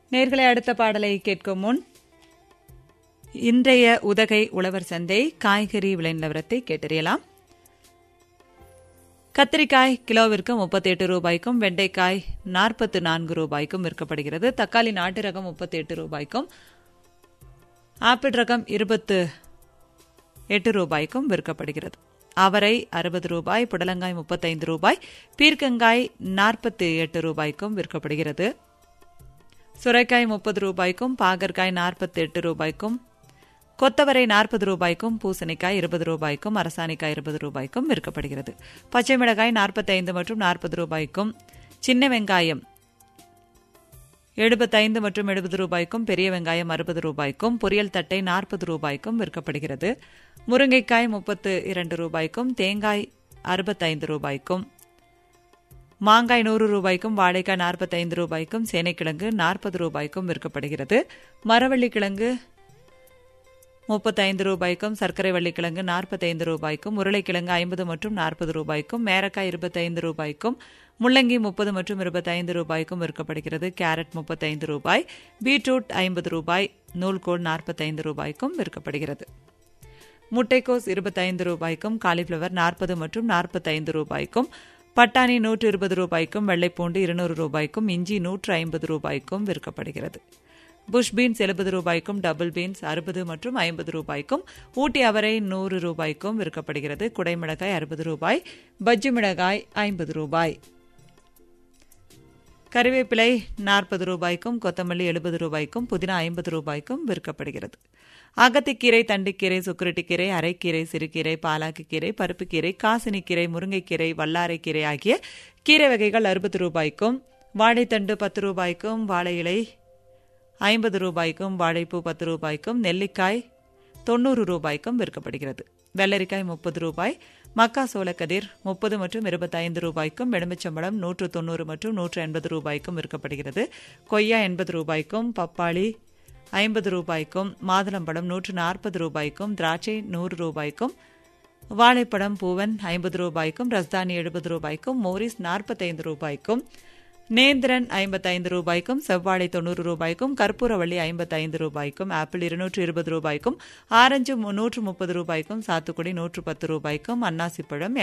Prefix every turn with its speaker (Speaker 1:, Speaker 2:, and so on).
Speaker 1: நேர்களை அடுத்த பாடலை கேட்கும் முன் இன்றைய உதகை உழவர் சந்தை காய்கறி விலை நிலவரத்தை கேட்டறியலாம் கத்திரிக்காய் கிலோவிற்கு முப்பத்தி எட்டு ரூபாய்க்கும் வெண்டைக்காய் நாற்பத்து நான்கு ரூபாய்க்கும் விற்கப்படுகிறது தக்காளி நாட்டு ரகம் முப்பத்தி எட்டு ரூபாய்க்கும் ஆப்பிள் ரகம் இருபத்து எட்டு ரூபாய்க்கும் விற்கப்படுகிறது அவரை அறுபது ரூபாய் புடலங்காய் முப்பத்தைந்து ரூபாய் பீர்க்கங்காய் நாற்பத்தி எட்டு ரூபாய்க்கும் விற்கப்படுகிறது சுரைக்காய் முப்பது ரூபாய்க்கும் பாகற்காய் நாற்பத்தி எட்டு ரூபாய்க்கும் கொத்தவரை நாற்பது ரூபாய்க்கும் பூசணிக்காய் இருபது ரூபாய்க்கும் அரசாணிக்காய் இருபது ரூபாய்க்கும் விற்கப்படுகிறது பச்சை மிளகாய் நாற்பத்தைந்து மற்றும் நாற்பது ரூபாய்க்கும் சின்ன வெங்காயம் எழுபத்தைந்து மற்றும் எழுபது ரூபாய்க்கும் பெரிய வெங்காயம் அறுபது ரூபாய்க்கும் பொரியல் தட்டை நாற்பது ரூபாய்க்கும் விற்கப்படுகிறது முருங்கைக்காய் முப்பத்து இரண்டு ரூபாய்க்கும் தேங்காய் அறுபத்தைந்து ரூபாய்க்கும் மாங்காய் நூறு ரூபாய்க்கும் வாழைக்காய் நாற்பத்தைந்து ரூபாய்க்கும் சேனைக்கிழங்கு நாற்பது ரூபாய்க்கும் விற்கப்படுகிறது மரவள்ளிக்கிழங்கு முப்பத்தைந்து ரூபாய்க்கும் சர்க்கரை வள்ளிக்கிழங்கு நாற்பத்தைந்து ரூபாய்க்கும் உருளைக்கிழங்கு ஐம்பது மற்றும் நாற்பது ரூபாய்க்கும் மேரக்காய் இருபத்தைந்து ரூபாய்க்கும் முள்ளங்கி முப்பது மற்றும் இருபத்தைந்து ரூபாய்க்கும் விற்கப்படுகிறது கேரட் முப்பத்தைந்து ரூபாய் பீட்ரூட் ஐம்பது ரூபாய் நூல்கோல் நாற்பத்தைந்து ரூபாய்க்கும் விற்கப்படுகிறது முட்டைக்கோஸ் இருபத்தைந்து ரூபாய்க்கும் காலிஃப்ளவர் நாற்பது மற்றும் நாற்பத்தைந்து ரூபாய்க்கும் பட்டாணி நூற்று இருபது ரூபாய்க்கும் வெள்ளைப்பூண்டு இருநூறு ரூபாய்க்கும் இஞ்சி நூற்று ஐம்பது ரூபாய்க்கும் விற்கப்படுகிறது புஷ் பீன்ஸ் எழுபது ரூபாய்க்கும் டபுள் பீன்ஸ் அறுபது மற்றும் ஐம்பது ரூபாய்க்கும் ஊட்டி அவரை நூறு ரூபாய்க்கும் விற்கப்படுகிறது குடைமிளகாய் அறுபது ரூபாய் பஜ்ஜி மிளகாய் ஐம்பது ரூபாய் கறிவேப்பிலை நாற்பது ரூபாய்க்கும் கொத்தமல்லி எழுபது ரூபாய்க்கும் புதினா ஐம்பது ரூபாய்க்கும் விற்கப்படுகிறது அகத்திக்கீரை தண்டுக்கீரை சுக்குரட்டிக்கீரை அரைக்கீரை சிறுகீரை பாலாக்குக்கீரை பருப்புக்கீரை காசினிக்கீரை முருங்கைக்கீரை வல்லாரைக்கீரை ஆகிய கீரை வகைகள் அறுபது ரூபாய்க்கும் வாழைத்தண்டு பத்து ரூபாய்க்கும் வாழை இலை ஐம்பது ரூபாய்க்கும் வாழைப்பூ பத்து ரூபாய்க்கும் நெல்லிக்காய் தொண்ணூறு ரூபாய்க்கும் விற்கப்படுகிறது வெள்ளரிக்காய் முப்பது ரூபாய் மக்கா சோளக்கதிர் முப்பது மற்றும் இருபத்தைந்து ரூபாய்க்கும் எலுமிச்சம்பழம் நூற்று தொண்ணூறு மற்றும் நூற்று எண்பது ரூபாய்க்கும் விற்கப்படுகிறது கொய்யா எண்பது ரூபாய்க்கும் பப்பாளி ஐம்பது ரூபாய்க்கும் மாதுளம்பழம் நூற்று நாற்பது ரூபாய்க்கும் திராட்சை நூறு ரூபாய்க்கும் வாழைப்பழம் பூவன் ஐம்பது ரூபாய்க்கும் ரஸ்தானி எழுபது ரூபாய்க்கும் மோரிஸ் நாற்பத்தைந்து ரூபாய்க்கும் நேந்திரன் ஐம்பத்தைந்து ரூபாய்க்கும் செவ்வாழை தொண்ணூறு ரூபாய்க்கும் கற்பூரவள்ளி ஐம்பத்தைந்து ரூபாய்க்கும் ஆப்பிள் இருநூற்று இருபது ரூபாய்க்கும் ஆரஞ்சு நூற்று முப்பது ரூபாய்க்கும் சாத்துக்குடி நூற்று பத்து ரூபாய்க்கும் அன்னாசிப்பழம்